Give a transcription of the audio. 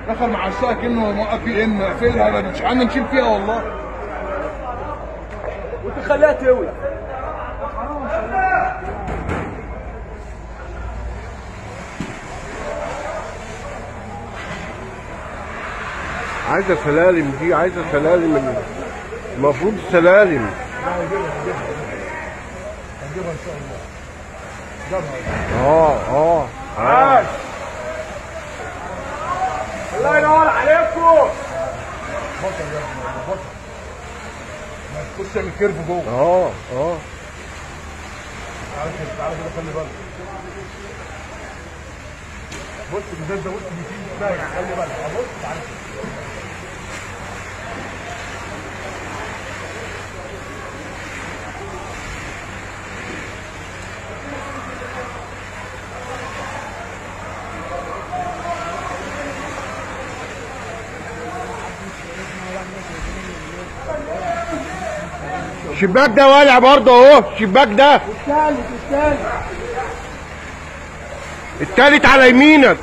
دخل مع السائق انه موقف بي ان اقفلها ما مش عندنا نشيل فيها والله وتخليها تولع عايزه سلالم دي عايزه سلالم المفروض سلالم هنجيبها ان شاء الله جابها اه اه عاش الله ينور عليكم بطل يا ابني بطل ما تخش تعمل كيرف جوه اه اه تعالى كده تعالى كده خلي بالك بص الميزان ده بص بيفيد ازاي خلي بالك بص تعالى كده الشباك ده والع برضه اهو الشباك ده الثالث الثالث التالت على يمينك